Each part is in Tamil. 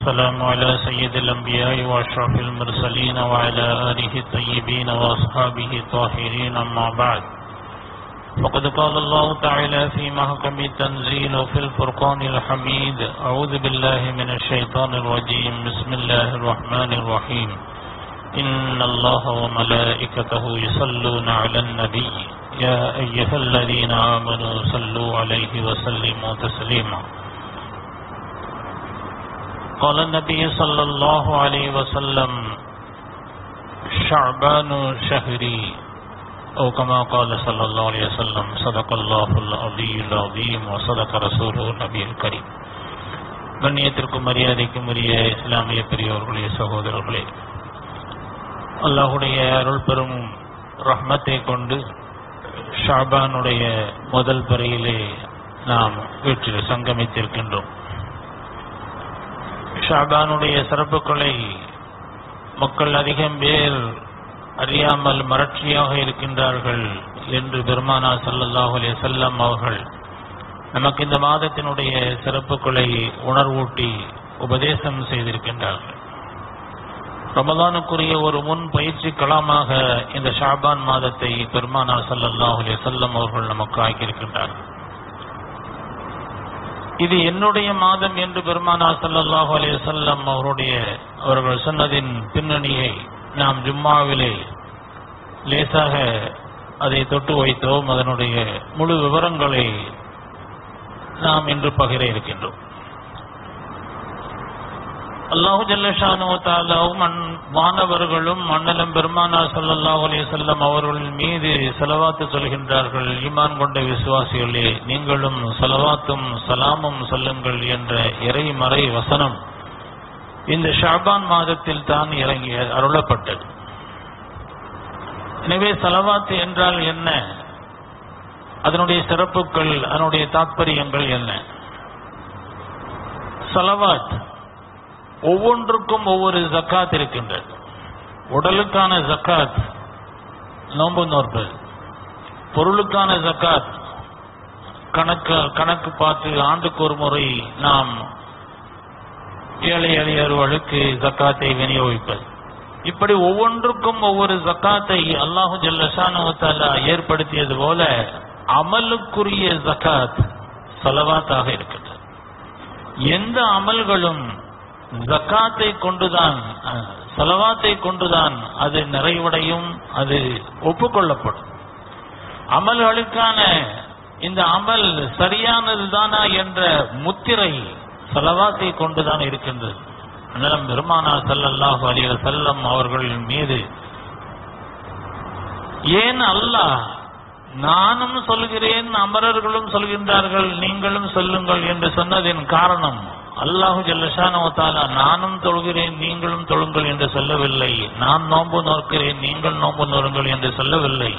السلام على سيد الأنبياء وأشرف المرسلين وعلى آله الطيبين وأصحابه الطاهرين أما بعد فقد قال الله تعالى في محكم التنزيل وفي الفرقان الحميد أعوذ بالله من الشيطان الرجيم بسم الله الرحمن الرحيم إن الله وملائكته يصلون على النبي يا أيها الذين آمنوا صلوا عليه وسلموا تسليما قال النبي صلى الله عليه وسلم شعبان شهري أو كما قال صلى الله عليه وسلم صدق الله العلي العظيم وصدق رسوله النبي الكريم கண்ணியத்திற்கும் மரியாதைக்கும் உரிய இஸ்லாமிய பெரியோர்களே சகோதரர்களே அல்லாஹுடைய அருள் பெரும் ரஹ்மத்தை கொண்டு ஷாபானுடைய முதல் பிறையிலே நாம் வீட்டில் சங்கமித்திருக்கின்றோம் ஷாபானுடைய சிறப்புகளை மக்கள் அதிகம் பேர் அறியாமல் மறட்சியாக இருக்கின்றார்கள் என்று பெருமானா சல்லல்லாஹு அலைஹி வஸல்லம் அவர்கள் நமக்கு இந்த மாதத்தினுடைய சிறப்புகளை உணர்வூட்டி உபதேசம் செய்திருக்கின்றார்கள் ரமதானுக்குரிய ஒரு முன் பயிற்சி களமாக இந்த ஷாபான் மாதத்தை பெருமானா சல்லல்லாஹு அலைஹி வஸல்லம் அவர்கள் நமக்கு ஆக்கியிருக்கின்றார்கள் இது என்னுடைய மாதம் என்று பெருமானா சல்லல்லாஹு அலைஹி வஸல்லம் அவருடைய அவர்கள் சொன்னதின் பின்னணியை நாம் ஜும்மாவிலே லேசாக அதை தொட்டு வைத்தோம் அதனுடைய முழு விவரங்களை நாம் இன்று பகிர இருக்கின்றோம் அல்லாஹு ஜல்லஷானு தாலாவும் மாணவர்களும் மன்னலம் பெருமானா சல்லல்லாஹு அலைஹி வஸல்லம் அவர்களின் மீது செலவாத்து சொல்கின்றார்கள் ஈமான் கொண்ட விசுவாசிகளே நீங்களும் செலவாத்தும் சலாமும் சொல்லுங்கள் என்ற இறைமறை வசனம் இந்த ஷாபான் மாதத்தில் தான் இறங்கிய அருளப்பட்டது எனவே செலவாத்து என்றால் என்ன அதனுடைய சிறப்புகள் அதனுடைய தாற்பயங்கள் என்ன சலவாத் ஒவ்வொன்றுக்கும் ஒவ்வொரு ஜக்காத் இருக்கின்றது உடலுக்கான ஜக்காத் நோன்பு நோற்பது பொருளுக்கான ஜக்காத் கணக்கு கணக்கு பார்த்து ஆண்டுக்கு ஒரு முறை நாம் ஏழை எளியவர்களுக்கு ஜக்காத்தை விநியோகிப்பது இப்படி ஒவ்வொன்றுக்கும் ஒவ்வொரு ஜக்காத்தை அல்லாஹு ஜல்லஷானுவத்தாலா ஏற்படுத்தியது போல அமலுக்குரிய ஜக்காத் சலவாத்தாக இருக்கின்றது எந்த அமல்களும் ஜக்காத்தை கொண்டுதான் செலவாத்தை கொண்டுதான் அது நிறைவடையும் அது ஒப்புக்கொள்ளப்படும் அமல்களுக்கான இந்த அமல் சரியானது தானா என்ற முத்திரை செலவாத்தை கொண்டுதான் இருக்கின்றது அண்ணலம் பெருமானா சல்லல்லாஹு அலிவ செல்லம் அவர்கள் மீது ஏன் அல்லாஹ் நானும் சொல்கிறேன் அமரர்களும் சொல்கின்றார்கள் நீங்களும் சொல்லுங்கள் என்று சொன்னதின் காரணம் அல்லாஹு ஜல்லஷானவத்தாலா நானும் தொழுகிறேன் நீங்களும் தொழுங்கள் என்று சொல்லவில்லை நான் நோன்பு நோக்கிறேன் நீங்கள் நோன்பு நோருங்கள் என்று சொல்லவில்லை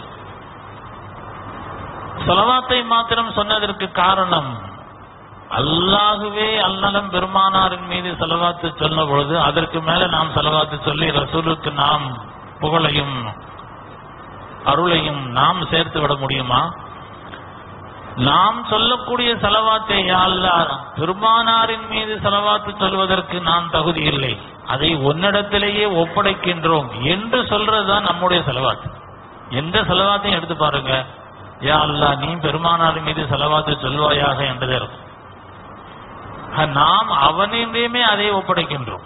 செலவாத்தை மாத்திரம் சொன்னதற்கு காரணம் அல்லாகவே அல்லலம் பெருமானாரின் மீது செலவாத்து சொன்ன பொழுது அதற்கு மேல நாம் செலவாத்து சொல்லி ரசூலுக்கு நாம் புகழையும் அருளையும் நாம் சேர்த்து விட முடியுமா நாம் சொல்லக்கூடிய செலவாத்தை அல்லா பெருமானாரின் மீது செலவாத்து சொல்வதற்கு நான் தகுதி இல்லை அதை உன்னிடத்திலேயே ஒப்படைக்கின்றோம் என்று சொல்றதுதான் நம்முடைய செலவாத்து எந்த செலவாத்தையும் எடுத்து பாருங்க யா அல்லா நீ பெருமானாரின் மீது செலவாத்து சொல்வாயாக என்றதே இருக்கும் நாம் அவனிடையுமே அதை ஒப்படைக்கின்றோம்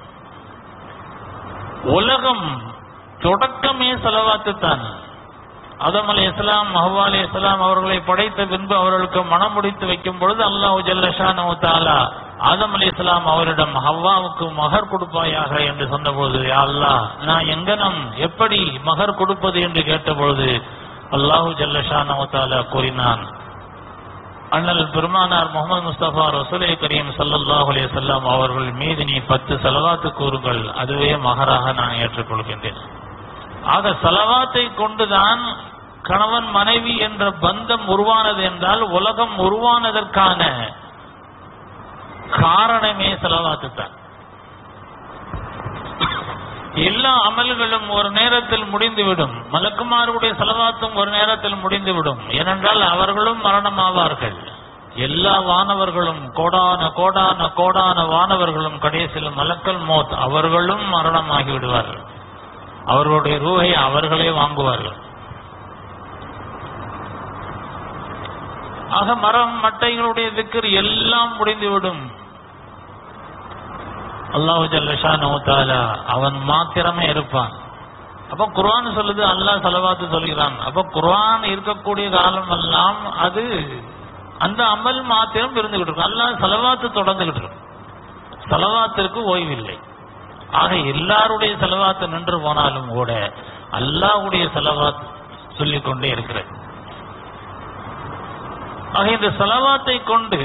உலகம் தொடக்கமே செலவாத்து தான் அதம் அலி இஸ்லாம் மஹவா அலி இஸ்லாம் அவர்களை படைத்த பின்பு அவர்களுக்கு மனம் முடித்து வைக்கும் பொழுது அல்லாஹு ஜல்லஷானு தாலா ஆதம் அலி இஸ்லாம் அவரிடம் ஹவ்வாவுக்கு மகர் கொடுப்பாயாக என்று சொன்னபோது அல்லா நான் எங்கனம் எப்படி மகர் கொடுப்பது என்று கேட்டபொழுது அல்லாஹு ஜல்லஷானு தாலா கூறினான் அண்ணல் பெருமானார் முகமது முஸ்தபா ரசூலை கரீம் சல்லாஹ் அலி சொல்லாம் அவர்கள் மீது நீ பத்து செலவாத்து கூறுங்கள் அதுவே மகராக நான் ஏற்றுக்கொள்கின்றேன் ஆக செலவாத்தை கொண்டுதான் கணவன் மனைவி என்ற பந்தம் உருவானது என்றால் உலகம் உருவானதற்கான காரணமே செலவாத்து தான் எல்லா அமல்களும் ஒரு நேரத்தில் முடிந்துவிடும் மலக்குமாருடைய செலவாத்தும் ஒரு நேரத்தில் முடிந்துவிடும் ஏனென்றால் அவர்களும் மரணமாவார்கள் எல்லா வானவர்களும் கோடான கோடான கோடான வானவர்களும் கடைசியில் மலக்கல் மோத் அவர்களும் மரணமாகி விடுவார்கள் அவர்களுடைய ரூஹை அவர்களே வாங்குவார்கள் ஆக மரம் மட்டைகளுடைய திக்கர் எல்லாம் முடிந்துவிடும் அல்லாஹு ஜல்லஷானு தாலா அவன் மாத்திரமே இருப்பான் அப்ப குர்ஆன் சொல்லுது அல்லாஹ் செலவாத்து சொல்கிறான் அப்ப குர்ஆன் இருக்கக்கூடிய காலம் எல்லாம் அது அந்த அமல் மாத்திரம் இருந்துகிட்டு இருக்கும் அல்லாஹ் செலவாத்து தொடர்ந்துகிட்டு இருக்கும் செலவாத்திற்கு ஓய்வில்லை ஆக எல்லாருடைய செலவாத்து நின்று போனாலும் கூட அல்லாஹ்வுடைய செலவாத் சொல்லிக் கொண்டே இருக்கிறது ஆக இந்த செலவாத்தை கொண்டு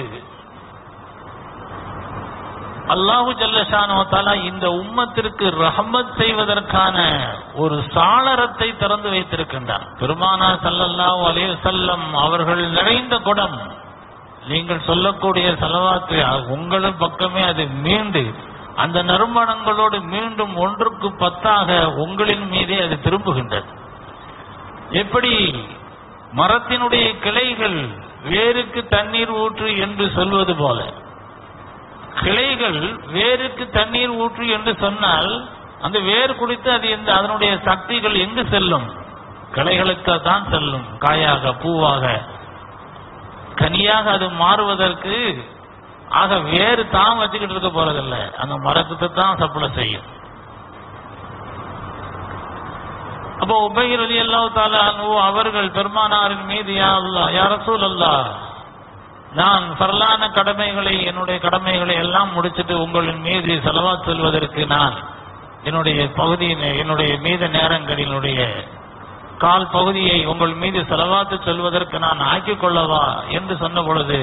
அல்லாஹு ஜல்லஷானோ தாலா இந்த உம்மத்திற்கு ரஹமத் செய்வதற்கான ஒரு சாளரத்தை திறந்து வைத்திருக்கின்றார் பெருமானா ஸல்லல்லாஹு அலைஹி வஸல்லம் அவர்கள் நிறைந்த குடம் நீங்கள் சொல்லக்கூடிய செலவாத்து உங்களின் பக்கமே அது மீண்டு அந்த நறுமணங்களோடு மீண்டும் ஒன்றுக்கு பத்தாக உங்களின் மீதே அது திரும்புகின்றது எப்படி மரத்தினுடைய கிளைகள் வேருக்கு தண்ணீர் ஊற்று என்று சொல்வது போல கிளைகள் வேருக்கு தண்ணீர் ஊற்று என்று சொன்னால் அந்த வேர் குடித்து அது எந்த அதனுடைய சக்திகள் எங்கு செல்லும் கிளைகளுக்கு தான் செல்லும் காயாக பூவாக கனியாக அது மாறுவதற்கு ஆக வேறு தான் வச்சுக்கிட்டு இருக்க போறதில்ல அந்த மரத்துக்கு தான் சப்ளை செய்யும் அப்போ உபயிர் அலி அல்லாஹ் தாலா அவர்கள் பெருமானாரின் மீது யா அல்லா யா ரசூல் அல்லாஹ் நான் பரலான கடமைகளை என்னுடைய கடமைகளை எல்லாம் முடிச்சிட்டு உங்களின் மீது செலவா செல்வதற்கு நான் என்னுடைய பகுதி என்னுடைய மீத நேரங்களினுடைய கால் பகுதியை உங்கள் மீது செலவாத்து செல்வதற்கு நான் ஆக்கிக் கொள்ளவா என்று சொன்ன பொழுது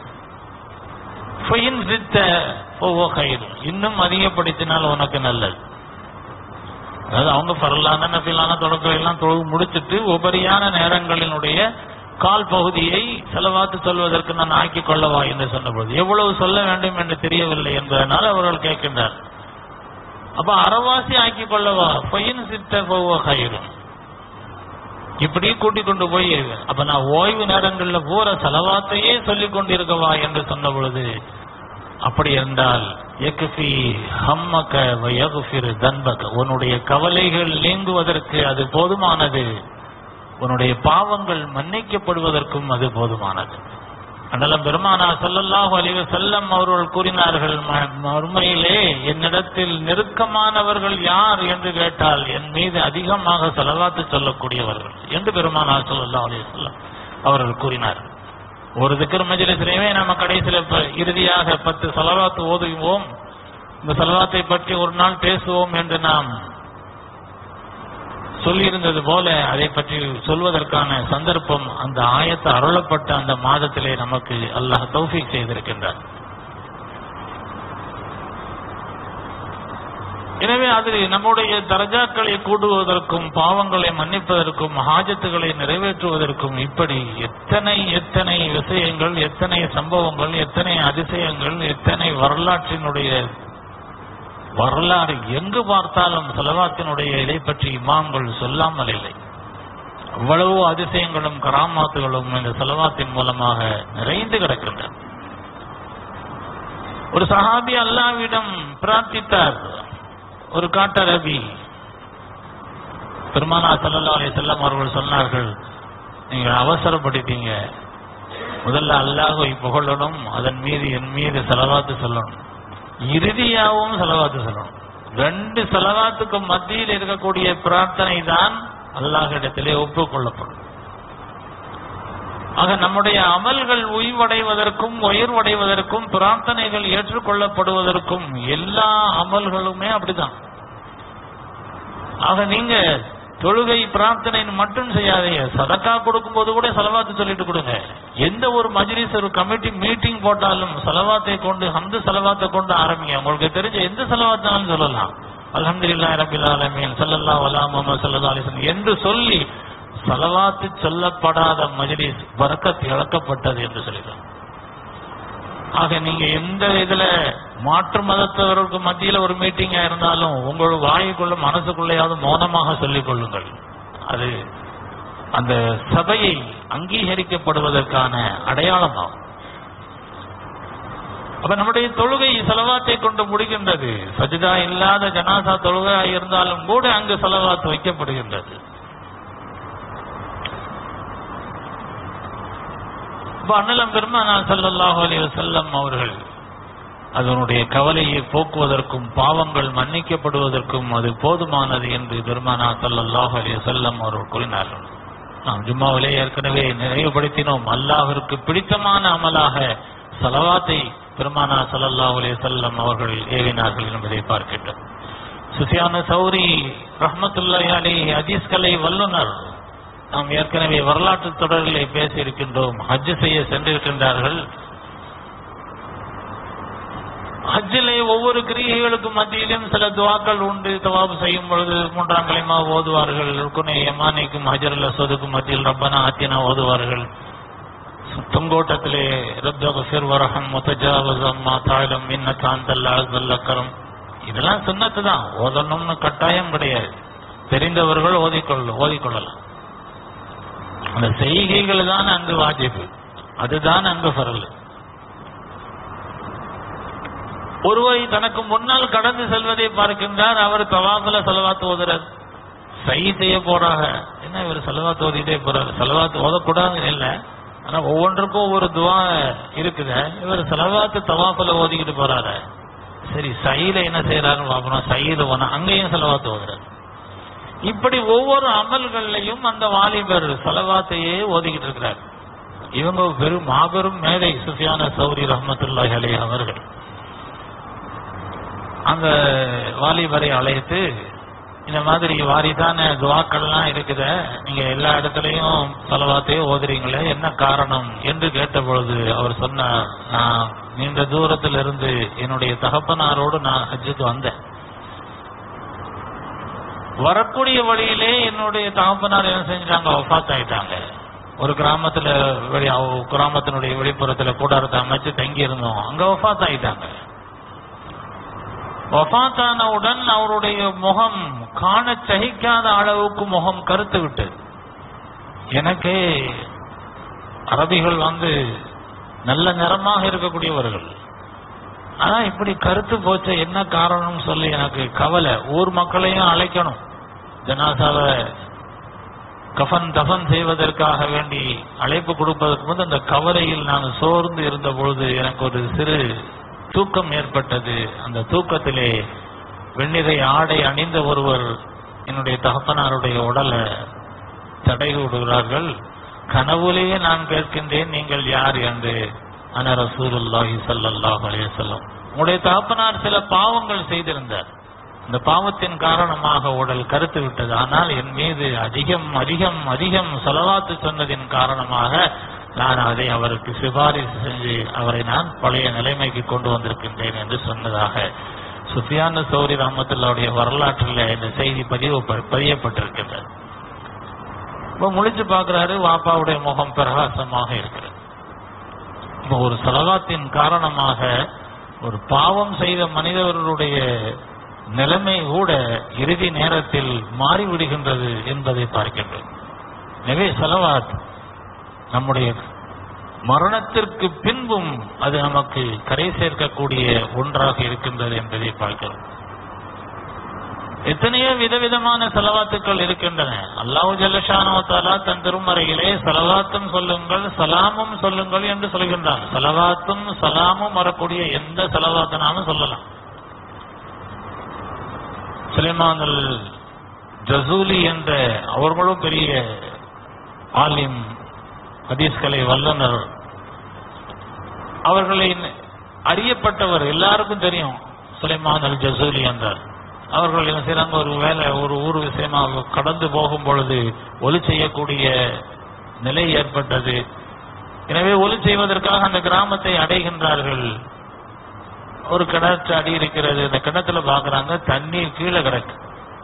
ஃபைன் சித்த ஓ கயிறு இன்னும் அதிகப்படுத்தினால் உனக்கு நல்லது அதாவது அவங்க பரலான நபிலான தொடக்கம் எல்லாம் தொழுது முடிச்சிட்டு உபரியான நேரங்களினுடைய கால் பகுதியை செலவாத்து சொல்வதற்கு நான் ஆக்கிக் கொள்ளவா என்று சொன்னபோது எவ்வளவு சொல்ல வேண்டும் என்று தெரியவில்லை என்பதனால் அவர்கள் கேட்கின்றார் அப்ப அறவாசி ஆக்கிக் கொள்ளவா பையன் சித்த கயிறும் இப்படி கூட்டிக் கொண்டு போய் அப்ப நான் ஓய்வு நேரங்கள்ல பூர செலவாத்தையே சொல்லிக் கொண்டிருக்கவா என்று சொன்ன பொழுது அப்படி என்றால் எக்குஃபி ஹம்மக வயகுஃபிரு தன்பக உன்னுடைய கவலைகள் நீங்குவதற்கு அது போதுமானது உன்னுடைய பாவங்கள் மன்னிக்கப்படுவதற்கும் அது போதுமானது அதனால பெருமானா ஸல்லல்லாஹு அலைஹி வஸல்லம் அவர்கள் கூறினார்கள் ம- மறுமையிலே என்னிடத்தில் நெருக்கமானவர்கள் யார் என்று கேட்டால் என் மீது அதிகமாக செலவாத்து சொல்லக்கூடியவர்கள் என்று பெருமானா ஸல்லல்லாஹு அலைஹி வஸல்லம் அவர்கள் கூறினார் ஒரு திக்கர் மஜ்லிஸிலேயே நம்ம கடைசியில ப- இறுதியாக பத்து செலவாத்து ஓதுவோம் இந்த செலவாத்தை பற்றி ஒரு நாள் பேசுவோம் என்று நாம் சொல்லியிருந்தது போல அதை பற்றி சொல்வதற்கான சந்தர்ப்பம் அந்த ஆயத்து அருளப்பட்ட அந்த மாதத்திலே நமக்கு அல்லாஹ் தௌஃபீக் செய்திருக்கின்றார் எனவே அது நம்முடைய தரஜாக்களை கூடுவதற்கும் பாவங்களை மன்னிப்பதற்கும் ஹாஜத்துகளை நிறைவேற்றுவதற்கும் இப்படி எத்தனை எத்தனை விஷயங்கள் எத்தனை சம்பவங்கள் எத்தனை அதிசயங்கள் எத்தனை வரலாற்றினுடைய வரலாறு எங்கு பார்த்தாலும் செலவாத்தினுடைய இதை பற்றி இமாம்கள் சொல்லாமல் இல்லை அவ்வளவு அதிசயங்களும் கராமாத்துகளும் இந்த செலவாத்தின் மூலமாக நிறைந்து கிடக்கின்றன ஒரு சஹாபி அல்லாவிடம் பிரார்த்தித்தார் ஒரு காட்டரபி பெருமானா ஸல்லல்லாஹு அலைஹி வஸல்லம் அவர்கள் சொன்னார்கள் நீங்கள் அவசரப்படுத்தீங்க முதல்ல அல்லாஹ்வை புகழணும் அதன் மீது என் மீது செலவாத்து சொல்லணும் இறுதியாகவும் செலவாத்து சொல்லணும் ரெண்டு செலவாத்துக்கு மத்தியில் இருக்கக்கூடிய பிரார்த்தனை தான் அல்லாஹ்விடத்திலே ஒப்புக்கொள்ளப்படும் ஆக நம்முடைய அமல்கள் உய்வடைவதற்கும் உயர்வடைவதற்கும் பிரார்த்தனைகள் ஏற்றுக்கொள்ளப்படுவதற்கும் எல்லா அமல்களுமே அப்படிதான் ஆக நீங்க தொழுகை பிரார்த்தனைன்னு மட்டும் செய்யாதீங்க சதக்கா கொடுக்கும்போது கூட செலவாத்து சொல்லிட்டு கொடுங்க எந்த ஒரு மஜ்லிஸ் ஒரு கமிட்டி மீட்டிங் போட்டாலும் செலவாத்தை கொண்டு அந்த செலவாத்தை கொண்டு ஆரம்பிங்க உங்களுக்கு தெரிஞ்ச எந்த செலவாத்தாலும் சொல்லலாம் அல்ஹம்துலில்லாஹி ரபில் ஆலமீன் ஸல்லல்லாஹு அலா முஹம்மது ஸல்லல்லாஹு அலைஹி வஸல்லம் என்று சொல்லி செலவாத்து சொல்லப்படாத மஜ்லிஸ் பரக்கத் இழக்கப்பட்டது என்று சொல்லிடுறாங்க ஆக நீங்க எந்த இதுல மாற்று மதத்தவர்களுக்கு மத்தியில ஒரு மீட்டிங்கா இருந்தாலும் உங்கள் வாய்க்குள்ள மனசுக்குள்ளேயாவது மௌனமாக சொல்லிக் கொள்ளுங்கள் அது அந்த சபையை அங்கீகரிக்கப்படுவதற்கான அடையாளமாகும் அப்ப நம்முடைய தொழுகை செலவாத்தை கொண்டு முடிகின்றது சஜிதா இல்லாத ஜனாசா தொழுகை இருந்தாலும் கூட அங்கு செலவாத்து வைக்கப்படுகின்றது அப்ப அண்ணலம் பெருமானா ஸல்லல்லாஹு அலைஹி வஸல்லம் அவர்கள் அதனுடைய கவலையை போக்குவதற்கும் பாவங்கள் மன்னிக்கப்படுவதற்கும் அது போதுமானது என்று பெருமானா ஸல்லல்லாஹு அலைஹி வஸல்லம் அவர்கள் கூறினார்கள் நாம் ஜும்மாவிலே ஏற்கனவே நினைவுபடுத்தினோம் அல்லாஹ்விற்கு பிடித்தமான அமலாக சலவாத்தை பெருமானா ஸல்லல்லாஹு அலைஹி வஸல்லம் அவர்கள் ஏவினார்கள் என்பதை பார்க்கின்றோம் சுஃபியான சௌரி ரஹ்மத்துல்லாஹி அலைஹி ஹதீஸ்களை வல்லுனர் நாம் ஏற்கனவே வரலாற்று தொடரிலே பேசியிருக்கின்றோம் ஹஜ் செய்ய சென்றிருக்கின்றார்கள் ஹஜ்ஜிலே ஒவ்வொரு கிரிகைகளுக்கும் மத்தியிலும் சில துவாக்கள் உண்டு தவாபு செய்யும் பொழுது மூன்றாம் கலைமா ஓதுவார்கள் ருக்குனை யமானிக்கும் ஹஜர் அசோதுக்கும் மத்தியில் ரப்பனா ஆத்தினா ஓதுவார்கள் தொங்கோட்டத்திலே ரப்தகசிர் வரஹம் முத்தஜாவஸ் அம்மா தாயிலம் மின்ன காந்தல்ல அஸ்வல்லக்கரம் இதெல்லாம் சுண்ணத்து தான் ஓதணும்னு கட்டாயம் கிடையாது தெரிந்தவர்கள் ஓதிக்கொள்ள ஓதிக்கொள்ளலாம் அந்த செய்கைகள் தான் அங்கு வாஜிபு அதுதான் அங்கு ஃபரல் ஒருவரை தனக்கு முன்னால் கடந்து செல்வதை பார்க்கின்றார் அவர் தவாஃபுல செலவாத்து ஓதுறார் சை செய்ய போறாங்க என்ன இவர் செலவாத்து ஓதிட்டே போறாரு செலவாத்து ஓதக்கூடாதுன்னு இல்லை ஆனா ஒவ்வொன்றுக்கும் ஒவ்வொரு துவா இருக்குது இவர் செலவாத்து தவாஃபுல ஓதிக்கிட்டு போறாரு சரி சையில என்ன செய்யறாருன்னு பார்க்கணும் சையில போனா அங்கேயும் செலவாத்து ஓதுறாரு இப்படி ஒவ்வொரு அமல்கள்லையும் அந்த வாலிபர் செலவாத்தையே ஓதிக்கிட்டு இருக்கிறார் இவங்க பெரும் மாபெரும் மேதை சுஃபியான சௌரி ரஹமத்துல்லாஹி அலைஹி அவர்கள் அந்த வாலிபரை அழைத்து இந்த மாதிரி வாரிதான துவாக்கள்லாம் இருக்குத நீங்க எல்லா இடத்துலயும் செலவாத்தையும் ஓதுறீங்களே என்ன காரணம் என்று கேட்ட பொழுது அவர் சொன்னார் நான் நீண்ட தூரத்தில் இருந்து என்னுடைய தகப்பனாரோடு நான் ஹஜ்ஜுக்கு வந்தேன் வரக்கூடிய வழியிலே என்னுடைய தகப்பனார் என்ன செஞ்சிட்டாங்க ஒஃபாத் ஆயிட்டாங்க ஒரு கிராமத்துல வெளி அவ- கிராமத்தினுடைய வெளிப்புறத்துல கூடாரத்தை அமைச்சு தங்கி இருந்தோம் அங்க ஒஃபாத் ஆயிட்டாங்க வஃபாத்தானவுடன் அவருடைய முகம் காண சகிக்காத அளவுக்கு முகம் கருத்து விட்டது எனக்கு அரபிகள் வந்து நல்ல நிறமாக இருக்கக்கூடியவர்கள் ஆனா இப்படி கருத்து போச்ச என்ன காரணம் சொல்லி எனக்கு கவலை ஊர் மக்களையும் அழைக்கணும் ஜனாசாவை கஃன் தஃன் செய்வதற்காக வேண்டி அழைப்பு கொடுப்பதற்கு முன்பு அந்த கவலையில் நான் சோர்ந்து இருந்த பொழுது எனக்கு ஒரு சிறு தூக்கம் ஏற்பட்டது அந்த தூக்கத்திலே வெண்ணிறை ஆடை அணிந்த ஒருவர் என்னுடைய தகப்பனாருடைய உடலை தடை விடுகிறார்கள் கனவுலேயே நான் கேட்கின்றேன் நீங்கள் யார் என்று அன ரசூலுல்லாஹி ஸல்லல்லாஹு அலைஹி வஸல்லம் உங்களுடைய தகப்பனார் சில பாவங்கள் செய்திருந்தார் இந்த பாவத்தின் காரணமாக உடல் கருத்து விட்டது ஆனால் என் மீது அதிகம் அதிகம் அதிகம் செலவாத்து சொன்னதின் காரணமாக நான் அதை அவருக்கு சிபாரிசு செஞ்சு அவரை நான் பழைய நிலைமைக்கு கொண்டு வந்திருக்கின்றேன் என்று சொன்னதாக சுஃபியான சௌரி ரஹமத்துல்லாவுடைய வரலாற்றில் இந்த செய்தி பதிவு பதியப்பட்டிருக்கின்றது இப்போ முழிச்சு பார்க்கிறாரு வாப்பாவுடைய முகம் பிரகாசமாக இருக்கிறது இப்போ ஒரு செலவாத்தின் காரணமாக ஒரு பாவம் செய்த மனிதர்களுடைய நிலைமை கூட இறுதி நேரத்தில் மாறிவிடுகின்றது என்பதை பார்க்கின்றோம் எனவே செலவாத் நம்முடைய மரணத்திற்கு பின்பும் அது நமக்கு கரை சேர்க்கக்கூடிய ஒன்றாக இருக்கின்றது என்பதை பார்க்கிறோம் எத்தனையோ விதவிதமான செலவாத்துக்கள் இருக்கின்றன அல்லாஹு ஜல்லஷானோ தாலா தன் திருமறையிலே செலவாத்தும் சொல்லுங்கள் சலாமும் சொல்லுங்கள் என்று சொல்கின்றான் செலவாத்தும் சலாமும் வரக்கூடிய எந்த செலவாத்தினாலும் சொல்லலாம் சுலைமானுல் ஜசூலி என்ற அவர்களும் பெரிய ஆலிம் ஹதீஸ்கலை வல்லுனர் அவர்களை அறியப்பட்டவர் எல்லாருக்கும் தெரியும் சுலைமான் அல் ஜசூலி என்றார் அவர்கள் என்ன செய்றாங்க ஒரு வேலை ஒரு ஊர் விஷயமா கடந்து போகும் பொழுது ஒலி செய்யக்கூடிய நிலை ஏற்பட்டது எனவே ஒலி செய்வதற்காக அந்த கிராமத்தை அடைகின்றார்கள் ஒரு கிணற்று அடி இருக்கிறது அந்த கிணத்துல பாக்குறாங்க தண்ணீர் கீழே கிடக்கு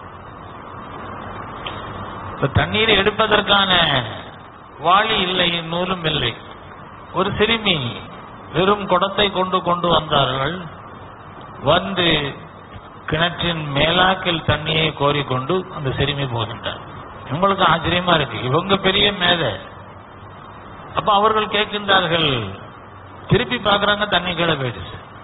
இப்ப தண்ணீர் எடுப்பதற்கான வாளி இல்லை நூலும் இல்லை ஒரு சிறுமி வெறும் குடத்தை கொண்டு கொண்டு வந்தார்கள் வந்து கிணற்றின் மேலாக்கில் தண்ணியை கோரிக்கொண்டு அந்த சிறுமி போகின்றார் இவங்களுக்கு ஆச்சரியமா இருக்கு இவங்க பெரிய மேதை அப்ப அவர்கள் கேட்கின்றார்கள் திருப்பி பார்க்கறாங்க தண்ணி கீழே போயிடுச்சு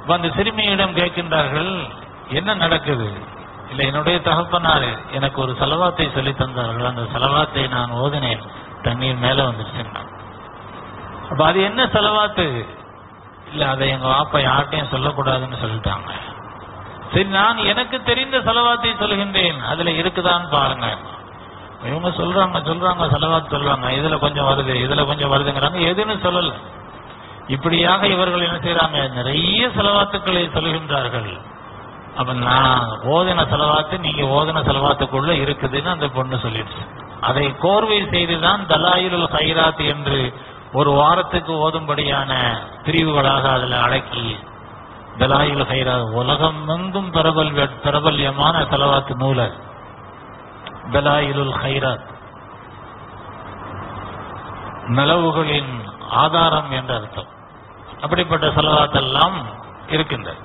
அப்ப அந்த சிறுமியிடம் கேட்கின்றார்கள் என்ன நடக்குது இல்ல என்னுடைய தகப்பனார் எனக்கு ஒரு செலவாத்தை சொல்லி தந்தார்கள் அந்த செலவாத்தை நான் ஓதினேன் தண்ணீர் மேல வந்துருச்சுன்னா அப்ப அது என்ன செலவாத்து இல்ல அதை எங்க வாப்பா யார்கிட்டயும் சொல்லக்கூடாதுன்னு சொல்லிட்டாங்க சரி நான் எனக்கு தெரிந்த செலவாத்தை சொல்கின்றேன் அதுல இருக்குதான்னு பாருங்க இவங்க சொல்றாங்க சொல்றாங்க செலவாத்து சொல்றாங்க இதுல கொஞ்சம் வருது இதுல கொஞ்சம் வருதுங்கிறாங்க எதுன்னு சொல்லல இப்படியாக இவர்கள் என்ன செய்யறாங்க நிறைய செலவாத்துக்களை சொல்கின்றார்கள் அப்ப நான் ஓதின செலவாத்து நீங்க ஓதின செலவாத்துக்குள்ள இருக்குதுன்னு அந்த பொண்ணு சொல்லிடுச்சு அதை கோர்வை செய்துதான் தலாயிலுல் ஹைராத் என்று ஒரு வாரத்துக்கு ஓதும்படியான பிரிவுகளாக அதுல அடக்கி தலாயுல் ஹைராத் உலகம் எங்கும் பிரபல் பிரபல்யமான செலவாத்து நூல தலாயிலுல் ஹைராத் நலவுகளின் ஆதாரம் என்ற அர்த்தம் அப்படிப்பட்ட செலவாத்தெல்லாம் இருக்கின்றது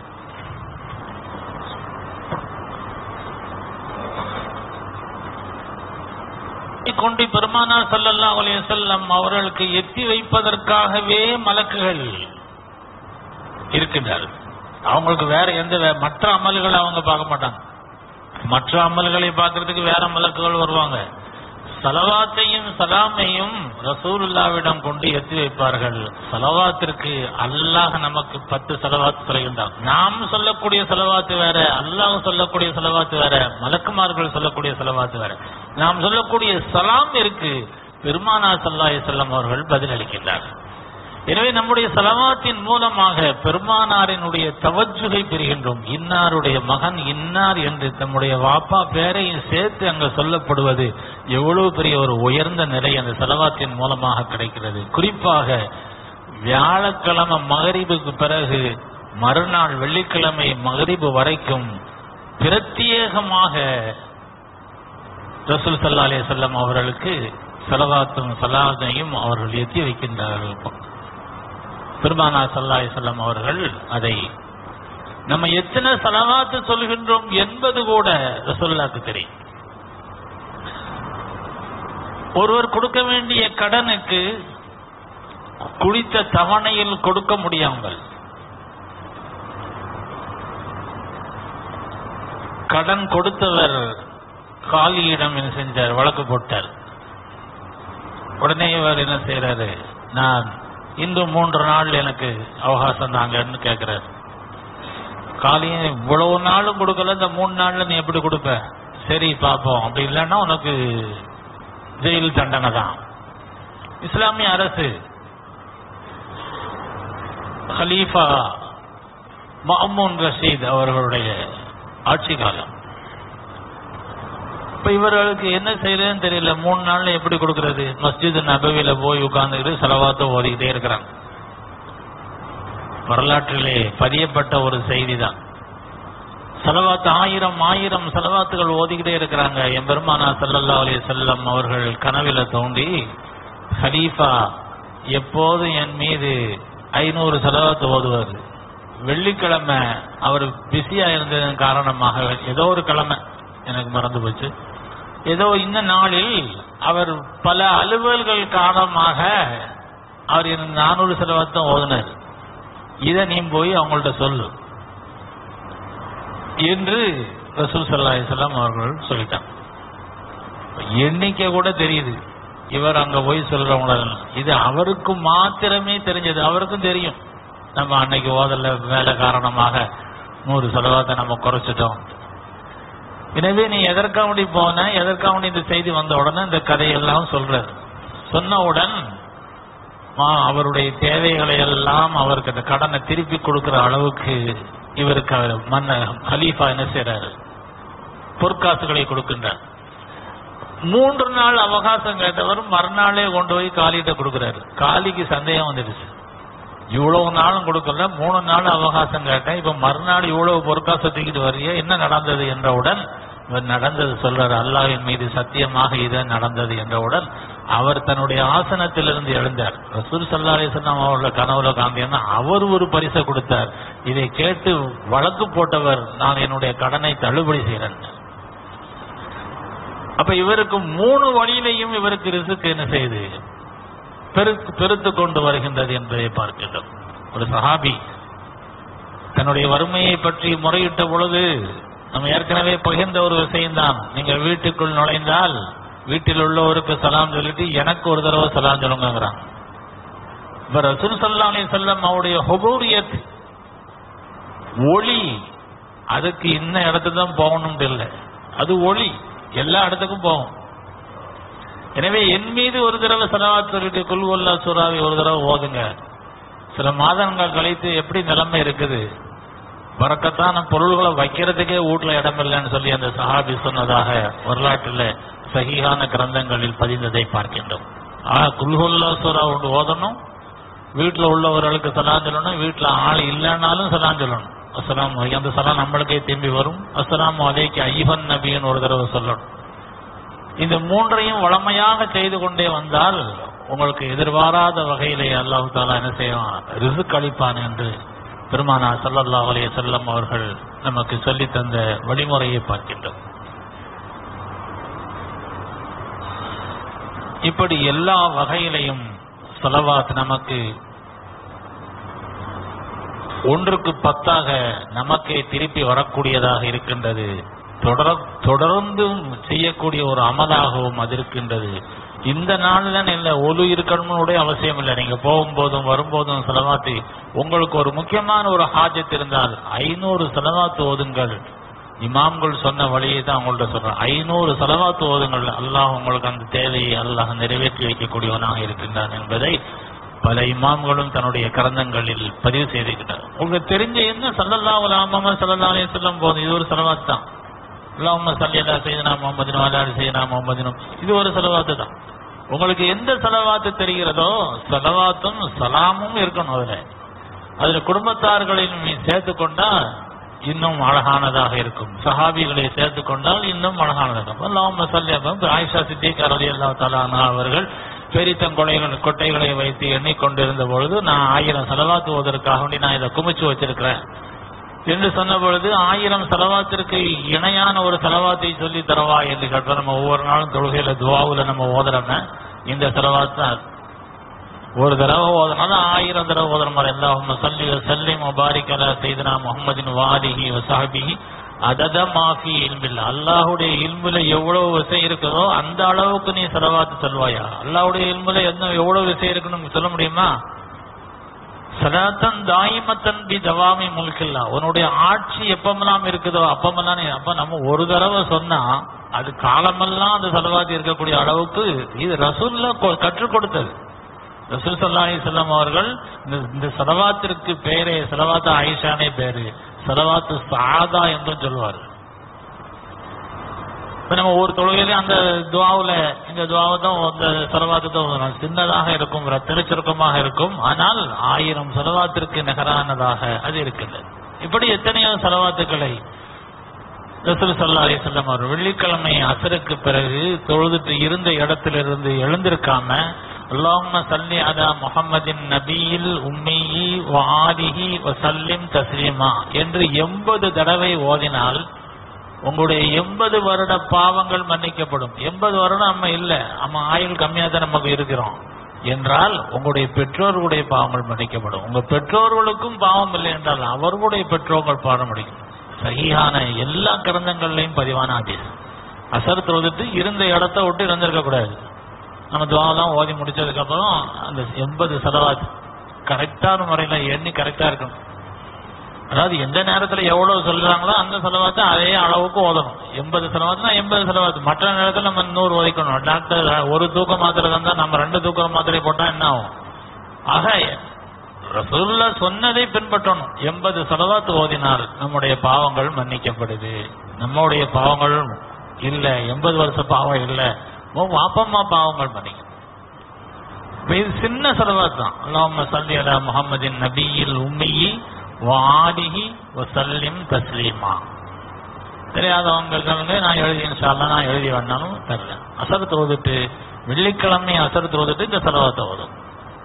கொண்டு பெருமானார் ஸல்லல்லாஹு அலைஹி வஸல்லம் அவர்களுக்கு எத்தி வைப்பதற்காகவே மலக்குகள் இருக்கின்றார்கள் அவங்களுக்கு வேற எந்த வே- மற்ற அமல்களை அவங்க பார்க்க மாட்டாங்க மற்ற அமல்களை பார்க்கறதுக்கு வேற மலக்குகள் வருவாங்க சலவாத்தையும் சலாமையும் ரசூலுல்லாவிடம் கொண்டு எத்தி வைப்பார்கள் சலவாத்திற்கு அல்லாஹ் நமக்கு பத்து செலவாத்து சொல்கின்றான் நாம் சொல்லக்கூடிய செலவாத்து வேற அல்லாஹ் சொல்லக்கூடிய செலவாத்து வேற மலக்குமார்கள் சொல்லக்கூடிய செலவாத்து வேற நாம் சொல்லக்கூடிய சலாம் இருக்கு பெருமானா சல்லாஹ் செல்லம் அவர்கள் பதிலளிக்கின்றார்கள் எனவே நம்முடைய சலவாத்தின் மூலமாக பெருமானாரினுடைய தவஜுகை பெறுகின்றோம் இன்னாருடைய மகன் இன்னார் என்று தம்முடைய வாப்பா பேரையும் சேர்த்து அங்க சொல்லப்படுவது எவ்வளவு பெரிய ஒரு உயர்ந்த நிலை அந்த செலவாத்தின் மூலமாக கிடைக்கிறது குறிப்பாக வியாழக்கிழமை மகரிபுக்கு பிறகு மறுநாள் வெள்ளிக்கிழமை மகரிபு வரைக்கும் பிரத்யேகமாக ரசூல் சல்லா அலைஹி வஸல்லம் அவர்களுக்கு செலவாத்தும் சலாத்தையும் அவர்கள் எத்தி வைக்கின்றார்கள் பெருமானா சல்லா செல்லம் அவர்கள் அதை நம்ம எத்தனை சலவாத்து சொல்கின்றோம் என்பது கூட ரசூலுல்லாஹ்க்கு தெரியும் ஒருவர் கொடுக்க வேண்டிய கடனுக்கு குடித்த தவணையில் கொடுக்க முடியாமல் கடன் கொடுத்தவர் காலியிடம் என்ன செஞ்சார் வழக்கு போட்டார் உடனே இவர் என்ன செய்யறாரு நான் இன்று மூன்று நாள் எனக்கு அவகாசம் தாங்கன்னு கேட்கிறாரு காலியும் இவ்வளவு நாளும் கொடுக்கல இந்த மூணு நாள்ல நீ எப்படி கொடுப்ப சரி பாப்போம் அப்படி இல்லைன்னா உனக்கு ஜெயில் தண்டனை தான் இஸ்லாமிய அரசு ஹலீஃபா மஹமூன் ரஷீத் அவர்களுடைய ஆட்சி காலம் இப்ப இவர்களுக்கு என்ன செய்யறதுன்னு தெரியல மூணு நாள்ல எப்படி கொடுக்கறது மஸ்ஜித் நபவில போய் உட்கார்ந்துக்கிட்டு செலவாத்த ஓதிக்கிட்டே இருக்கிறாங்க வரலாற்றிலே பதியப்பட்ட ஒரு செய்தி தான் செலவாத்து ஆயிரம் ஆயிரம் செலவாத்துகள் ஓதிக்கிட்டே இருக்கிறாங்க என் பெருமானா சல்லல்லா அலைஹி செல்லம் அவர்கள் கனவில தோண்டி ஹலீஃபா எப்போதும் என் மீது ஐநூறு செலவாத்து ஓதுவார் வெள்ளிக்கிழமை அவர் பிஸியா இருந்ததன் காரணமாக ஏதோ ஒரு கிழமை எனக்கு மறந்து போச்சு ஏதோ இந்த நாளில் அவர் பல அலுவல்கள் காரணமாக அவர் எனக்கு நானூறு செலவாத்தான் ஓதுனார் இதை நீ போய் அவங்கள்ட்ட சொல்லு என்று ரசூல் சல்லா அலிஸ்லாம் அவர்கள் சொல்லிட்டாங்க எண்ணிக்கை கூட தெரியுது இவர் அங்க போய் சொல்றவங்க இது அவருக்கு மாத்திரமே தெரிஞ்சது அவருக்கும் தெரியும் நம்ம அன்னைக்கு ஓதல வேலை காரணமாக நூறு செலவாத்தை நம்ம குறைச்சிட்டோம் எனவே நீ எதற்காவடி போன எதற்காவடி இந்த செய்தி வந்த உடனே இந்த கதையெல்லாம் சொல்றாரு சொன்னவுடன் மா அவருடைய தேவைகளை எல்லாம் அவருக்கு அந்த கடனை திருப்பி கொடுக்கிற அளவுக்கு இவருக்கு அவர் மன்ன கலீஃபா என்ன செய்யறாரு பொற்காசுகளை கொடுக்கின்றார் மூன்று நாள் அவகாசம் கேட்டவர் மறுநாளே கொண்டு போய் காலிகிட்ட கொடுக்கிறாரு காலிக்கு சந்தேகம் வந்துடுச்சு இவ்வளவு நாளும் கொடுக்கல மூணு நாள் அவகாசம் கேட்டேன் இப்ப மறுநாள் இவ்வளவு பொற்காசை தூக்கிட்டு வர்றிய என்ன நடந்தது என்றவுடன் இவர் நடந்தது சொல்றாரு அல்லாஹ்வின் மீது சத்தியமாக இது நடந்தது என்றவுடன் அவர் தன்னுடைய ஆசனத்திலிருந்து எழுந்தார் ரசூல் சல்லா அலிஸ்லாம் அவர்கள கனவுல காந்தியன்னா அவர் ஒரு பரிசை கொடுத்தார் இதை கேட்டு வழக்கு போட்டவர் நான் என்னுடைய கடனை தள்ளுபடி செய்கிறேன் அப்ப இவருக்கு மூணு வழியிலையும் இவருக்கு ரிசுக்கு என்ன செய்யுது பெருக்கு பெருத்து கொண்டு வருகின்றது என்பதை பார்க்கின்றோம் ஒரு சஹாபி தன்னுடைய வறுமையை பற்றி முறையிட்ட பொழுது நம்ம ஏற்கனவே பகிர்ந்த ஒரு விஷயம்தான் நீங்க வீட்டுக்குள் நுழைந்தால் வீட்டில் உள்ளவருக்கு சலாம் சொல்லிட்டு எனக்கு ஒரு தடவை சலாம் சொல்லுங்கிறான் இப்ப ரசூல் சல்லா அலி செல்லம் அவருடைய ஹொபூரியத் ஒளி அதுக்கு இன்ன இடத்துக்கு தான் போகணும்னு இல்லை அது ஒளி எல்லா இடத்துக்கும் போகும் எனவே என் மீது ஒரு தடவை செலவாத் சொல்லிட்டு குல்வல்லா சூறாவை ஒரு தடவை ஓதுங்க சில மாதங்கள் கழித்து எப்படி நிலைமை இருக்குது பறக்கத்தான பொருள்களை வைக்கிறதுக்கே வீட்டுல இடம் இல்லைன்னு சொல்லி அந்த சஹாபி சொன்னதாக வரலாற்றில் சகிகான கிரந்தங்களில் பதிந்ததை பார்க்கின்றோம் ஆனா குல்ஹுல்லா சூறா ஒன்று ஓதணும் வீட்டுல உள்ளவர்களுக்கு சலாம் சொல்லணும் வீட்டுல ஆள் இல்லைன்னாலும் சலாம் சொல்லணும் அஸ்லாம் அந்த சலாம் நம்மளுக்கே திரும்பி வரும் அஸ்லாம் அலைக்கு ஐஹன் நபின்னு ஒரு தடவை சொல்லணும் இந்த மூன்றையும் வளமையாக செய்து கொண்டே வந்தால் உங்களுக்கு எதிர்பாராத வகையிலே அல்லாஹு தாலா என்ன செய்வான் ரிசுக் அளிப்பான் என்று பெருமானா சல்லல்லாஹு அலைஹி செல்லம் அவர்கள் நமக்கு சொல்லி தந்த வழிமுறையை பார்க்கின்றோம் இப்படி எல்லா வகையிலையும் செலவாத் நமக்கு ஒன்றுக்கு பத்தாக நமக்கே திருப்பி வரக்கூடியதாக இருக்கின்றது தொடர தொடர்ந்து செய்யக்கூடிய ஒரு அமலாகவும் அது இருக்கின்றது இந்த நாள்ல இல்ல ஒலு இருக்கணும்னுடைய அவசியம் இல்லை நீங்க போகும்போதும் வரும்போதும் செலவாத்து உங்களுக்கு ஒரு முக்கியமான ஒரு ஹாஜத் இருந்தால் ஐநூறு செலவாத்து ஓதுங்கள் இமாம்கள் சொன்ன வழியை தான் உங்கள்ட்ட சொல்றேன் ஐநூறு செலவாத்து ஓதுங்கள் அல்லாஹ் உங்களுக்கு அந்த தேவையை அல்லாஹ் நிறைவேற்றி வைக்கக்கூடியவனாக இருக்கின்றான் என்பதை பல இமாம்களும் தன்னுடைய கரந்தங்களில் பதிவு செய்திருக்கிறார் உங்களுக்கு தெரிஞ்ச என்ன சல்லல்லா அலாம சல்லா அலைய சொல்லும் போது இது ஒரு செலவாத்து தான் அல்லாஹ் சல்லியல்லா செய்தனா முகமதினும் அல்லாடு செய்தனா முகமதினும் இது ஒரு செலவாத்து தான் உங்களுக்கு எந்த செலவாத்து தெரிகிறதோ செலவாத்தும் சலாமும் இருக்கணும் அதுல அதுல குடும்பத்தார்களையும் நீ சேர்த்து கொண்டா இன்னும் அழகானதாக இருக்கும் சஹாபிகளை சேர்த்து கொண்டால் இன்னும் அழகானதாக இருக்கும் அல்லாஹ் சல்லி ஆயிஷா சித்திக் அலி அல்லா தலானா அவர்கள் பெரித்தங்கொலைகள் கொட்டைகளை வைத்து எண்ணிக்கொண்டிருந்த பொழுது நான் ஆயிரம் செலவாத்து ஓதற்காக வேண்டி நான் இதை குமிச்சு வச்சிருக்கிறேன் என்று சொன்ன பொழுது ஆயிரம் செலவாத்திற்கு இணையான ஒரு செலவாத்தை சொல்லி தரவா என்று கேட்டோம் நம்ம ஒவ்வொரு நாளும் தொழுகையில துவாவுல நம்ம ஓதுறோம்னா இந்த செலவாத்து தான் அது. ஒரு தடவை ஓதுனாலும் ஆயிரம் தடவை ஓதுற மாதிரி எல்லாரும் சல்லி சல்லிம் முபாரிக் அலா செய்தனா முகமதின் வாலிஹி வசாபிஹி அதத மாஃபி இல்மில் அல்லாஹுடைய இல்முல எவ்வளவு விஷயம் இருக்குதோ அந்த அளவுக்கு நீ செலவாத்து சொல்வாயா அல்லாஹுடைய இல்முல என்ன எவ்வளவு விஷயம் இருக்குன்னு உங்களுக்கு சொல்ல முடியுமா சலாத்தன் தாயிமத்தன் பி தவாமி முல்கில்லா உன்னுடைய ஆட்சி எப்பமெல்லாம் இருக்குதோ அப்பமெல்லாம் நீ- அப்ப நம்ம ஒரு தடவை சொன்னா அது காலமெல்லாம் அந்த செலவாத்தி இருக்கக்கூடிய அளவுக்கு இது ரசூல்ல கொ- கற்றுக் கொடுத்தது ரசூல் சல்லா அலிசல்லாம் அவர்கள் இந்த இந்த செலவாத்திற்கு பேரே செலவாத்து ஆயிஷானே பேரு செலவாத்து சாதா என்றும் சொல்வார்கள் இப்ப நம்ம ஒரு தொழுகையிலே அந்த துவாவுல இந்த துவாவை தான் இந்த செலவாத்து தான் ஓதணும். சின்னதாக இருக்கும் திருச்சுருக்கமாக இருக்கும் ஆனால் ஆயிரம் செலவாத்திற்கு நிகரானதாக அது இருக்கின்றது இப்படி எத்தனையோ செலவாத்துக்களை ரசூல் சல்லா அலிசல்லாம் அவர் வெள்ளிக்கிழமை அசருக்கு பிறகு தொழுதுட்டு இருந்த இடத்திலிருந்து எழுந்திருக்காம அல்லாஹும்ம சல்லி அலா முஹம்மதின் நபியில் உம்மியி வாலிஹி வசல்லிம் தஸ்லீமா என்று எண்பது தடவை ஓதினால் உங்களுடைய எண்பது வருட பாவங்கள் மன்னிக்கப்படும் எண்பது வருடம் நம்ம இல்ல நம்ம ஆயுள் கம்மியா தான் நமக்கு இருக்கிறோம் என்றால் உங்களுடைய பெற்றோர்களுடைய பாவங்கள் மன்னிக்கப்படும் உங்க பெற்றோர்களுக்கும் பாவம் இல்லை என்றால் அவர்களுடைய பெற்றோர்கள் பாட முடியும் சகியான எல்லா கிரந்தங்கள்லையும் பதிவான ஆதீஸ் அசர் தொழுதுட்டு இருந்த இடத்த விட்டு இருந்திருக்க கூடாது நம்ம துவாலாம் ஓதி முடிச்சதுக்கு அப்புறம் அந்த எண்பது செலவாத் கரெக்டான முறையில எண்ணி கரெக்டா இருக்கணும் அதாவது எந்த நேரத்துல எவ்வளவு சொல்றாங்களோ அந்த செலவாத்தை அதே அளவுக்கு ஓதணும் எண்பது செலவாத்துனா எண்பது செலவாத்து மற்ற நேரத்துல நம்ம நூறு ஒதுக்கணும் டாக்டர் ஒரு தூக்க மாத்திரை தந்தா நம்ம ரெண்டு தூக்க மாத்திரை போட்டா என்ன ஆகும் ஆக ரசூல்லா சொன்னதை பின்பற்றணும் எண்பது செலவாத்து ஓதினால் நம்முடைய பாவங்கள் மன்னிக்கப்படுது நம்முடைய பாவங்கள் இல்ல எண்பது வருஷ பாவம் இல்ல உன் வாப்பம்மா பாவங்கள் மன்னிக்கும் இப்ப இது சின்ன செலவாத் தான் அல்லாஹும்ம சல்லி அலா முஹம்மதின் நபியில் உம்மியி வாலிஹி வசல்லிம் தஸ்லீமா தெரியாதவங்க சொல்லுங்க நான் எழுதி இன்ஷால்லா நான் எழுதி வேணாலும் தரல அசர் தொழுதுட்டு வெள்ளிக்கிழமை அசர் தொழுதுட்டு இந்த செலவாத்தை ஓதும்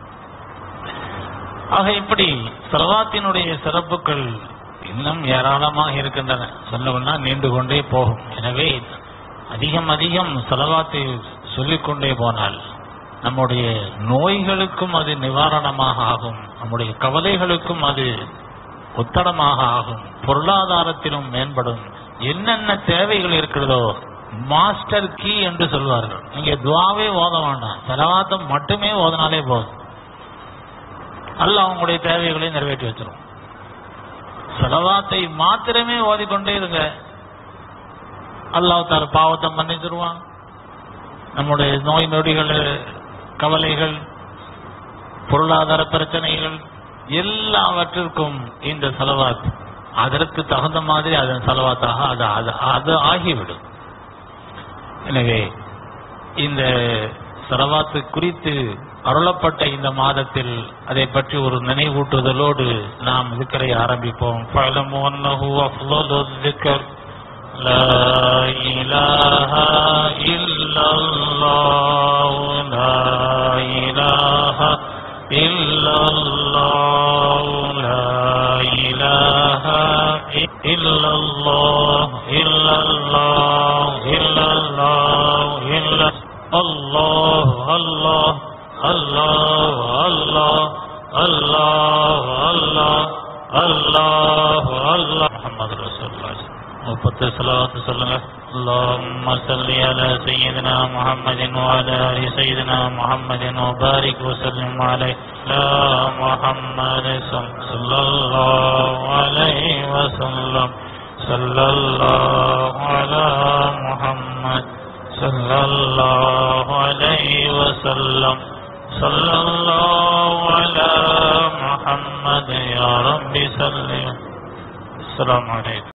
ஆக இப்படி செலவாத்தினுடைய சிறப்புகள் இன்னும் ஏராளமாக இருக்கின்றன சொல்லணும்னா நீண்டு கொண்டே போகும் எனவே அதிகம் அதிகம் செலவாத்தை சொல்லிக்கொண்டே போனால் நம்முடைய நோய்களுக்கும் அது நிவாரணமாக ஆகும் நம்முடைய கவலைகளுக்கும் அது உத்தடமாக ஆகும் பொருளாதாரத்திலும் மேம்படும் என்னென்ன தேவைகள் இருக்கிறதோ மாஸ்டர் கீ என்று சொல்வார்கள் நீங்க துவாவே ஓத வேண்டாம் செலவாத்தம் மட்டுமே ஓதனாலே போதும் அல்லாஹ் உங்களுடைய தேவைகளை நிறைவேற்றி வச்சிரும் செலவாத்தை மாத்திரமே ஓதிக்கொண்டே இருங்க அல்லாஹ் தார பாவத்தை மன்னிச்சிருவான் நம்முடைய நோய் நொடிகள் கவலைகள் பொருளாதார பிரச்சனைகள் எல்லாவற்றிற்கும் இந்த செலவாத் அதற்கு தகுந்த மாதிரி அதன் செலவாத்தாக அது அது அது ஆகிவிடும் எனவே இந்த செலவாத்து குறித்து அருளப்பட்ட இந்த மாதத்தில் அதை பற்றி ஒரு நினைவூட்டுதலோடு நாம் திக்கரை ஆரம்பிப்போம் فَاعْلَمُوا أَنَّهُ أَفْضَلُ الذِّكْرِ لا إله إلا الله لا إله إلا الله لا إله إلا الله إلا الله إلا الله إلا الله الله الله الله الله الله الله الله محمد رسول الله முப்பத்து சலாத்து சொல்லுங்க اللهم صل على سيدنا محمد وعلى ال سيدنا محمد وبارك وسلم عليه يا محمد صلى الله عليه وسلم صلى الله على محمد صلى الله عليه وسلم صلى الله على محمد يا رب صل السلام عليكم